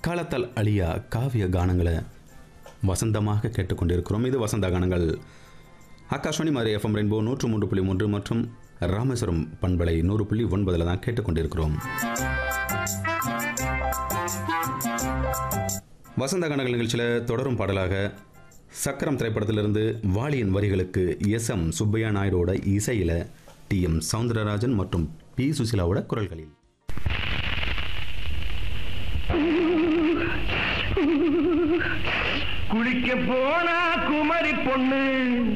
காலத்தால் அழியா காவிய கானங்களை வசந்தமாக கேட்டுக்கொண்டிருக்கிறோம் இது வசந்த கானங்கள் ஆகாஷ்வாணி மாதிரி எஃப்எம் ரெயின்போ நூற்று மூன்று புள்ளி மூன்று மற்றும் ராமேஸ்வரம் பண்பலை நூறு புள்ளி ஒன்பதில் தான் கேட்டுக்கொண்டிருக்கிறோம் வசந்த கனகல் நிகழ்ச்சியில் தொடரும் பாடலாக சக்கரம் திரைப்படத்திலிருந்து வாலியின் வரிகளுக்கு எஸ் எம் சுப்பையா நாயுடோட இசையில் டி எம் சவுந்தரராஜன் மற்றும் பி சுசிலாவோட குரல்களில் குளிக்க போனா குமரி பொண்ணு